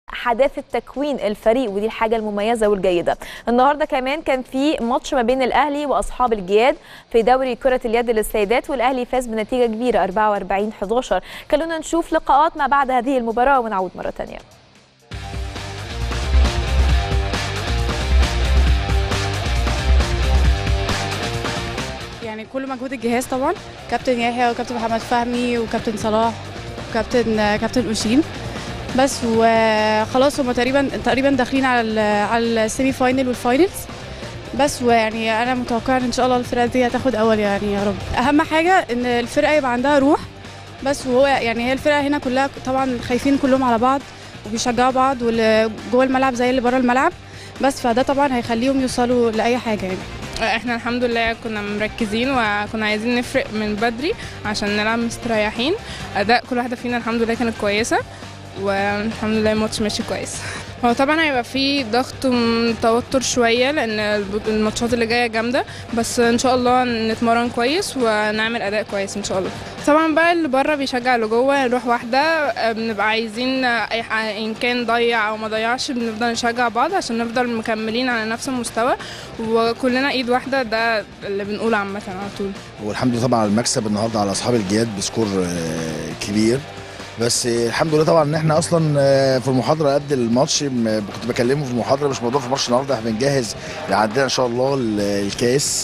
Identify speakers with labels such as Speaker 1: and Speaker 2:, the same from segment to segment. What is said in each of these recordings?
Speaker 1: حداثه تكوين الفريق ودي الحاجه المميزه والجيده النهارده كمان كان في ماتش ما بين الاهلي واصحاب الجياد في دوري كره اليد للسيدات والاهلي فاز بنتيجه كبيره 44 11 خلونا نشوف لقاءات ما بعد هذه المباراه ونعود مره ثانيه
Speaker 2: يعني كل مجهود الجهاز طبعا كابتن يحيى وكابتن محمد فهمي وكابتن صلاح وكابتن كابتن اوشين بس وخلاص هما تقريبا تقريبا داخلين على ال على السيمي فاينل والفاينلز بس ويعني انا متوقعه ان شاء الله الفرقه دي هتاخد اول يعني يا رب اهم حاجه ان الفرقه يبقى عندها روح بس وهو يعني هي الفرقه هنا كلها طبعا خايفين كلهم على بعض وبيشجعوا بعض واللي جوه الملعب زي اللي بره الملعب بس فده طبعا هيخليهم يوصلوا لاي حاجه يعني
Speaker 3: احنا الحمد لله كنا مركزين وكنا عايزين نفرق من بدري عشان نلعب مستريحين اداء كل واحده فينا الحمد لله كانت كويسه والحمد لله الماتش ماشي كويس هو طبعا هيبقى فيه ضغط وتوتر شويه لان الماتشات اللي جايه جامده بس ان شاء الله نتمرن كويس ونعمل اداء كويس ان شاء الله طبعا بقى اللي بره بيشجع اللي جوه نروح واحده بنبقى عايزين اي ان كان ضيع او ما ضيعش بنفضل نشجع بعض عشان نفضل مكملين على نفس المستوى وكلنا ايد واحده ده اللي بنقوله عامه على طول
Speaker 4: والحمد لله طبعا على المكسب النهارده على اصحاب الجياد بسكور كبير بس الحمد لله طبعا ان احنا اصلا في المحاضره قبل الماتش كنت بكلمه في المحاضره مش موضوع في ماتش النهارده احنا بنجهز عندنا ان شاء الله الكاس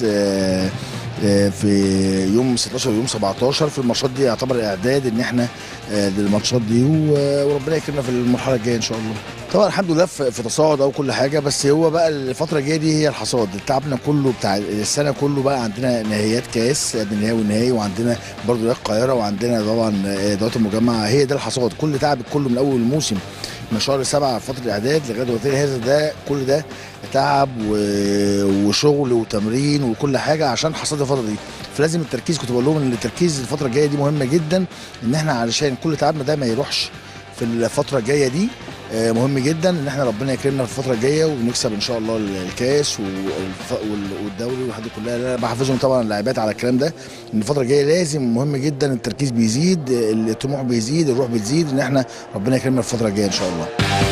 Speaker 4: في يوم 16 ويوم 17 في الماتشات دي يعتبر اعداد ان احنا للماتشات دي وربنا يكرمنا في المرحله الجايه ان شاء الله طبعا الحمد لله في تصاعد او كل حاجه بس هو بقى الفتره الجايه دي هي الحصاد تعبنا كله بتاع السنه كله بقى عندنا نهائيات كاس النهائي والنهائي وعندنا برضه القاهره وعندنا طبعا دورات المجمع هي ده الحصاد كل تعب كله من اول الموسم من شهر سبعة فترة الإعداد لغاية وقتنا هذا ده كل ده تعب وشغل وتمرين وكل حاجة عشان حصاد الفترة دي فلازم التركيز كنت بقول لهم إن التركيز الفترة الجاية دي مهمة جدا إن إحنا علشان كل تعبنا ده ما يروحش في الفترة الجاية دي مهم جدا ان احنا ربنا يكرمنا في الفتره الجايه ونكسب ان شاء الله الكاس والدوري والحاجات دي كلها انا بحفزهم طبعا اللاعبات على الكلام ده ان الفتره الجايه لازم مهم جدا التركيز بيزيد الطموح بيزيد الروح بتزيد ان احنا ربنا يكرمنا في الفتره الجايه ان شاء الله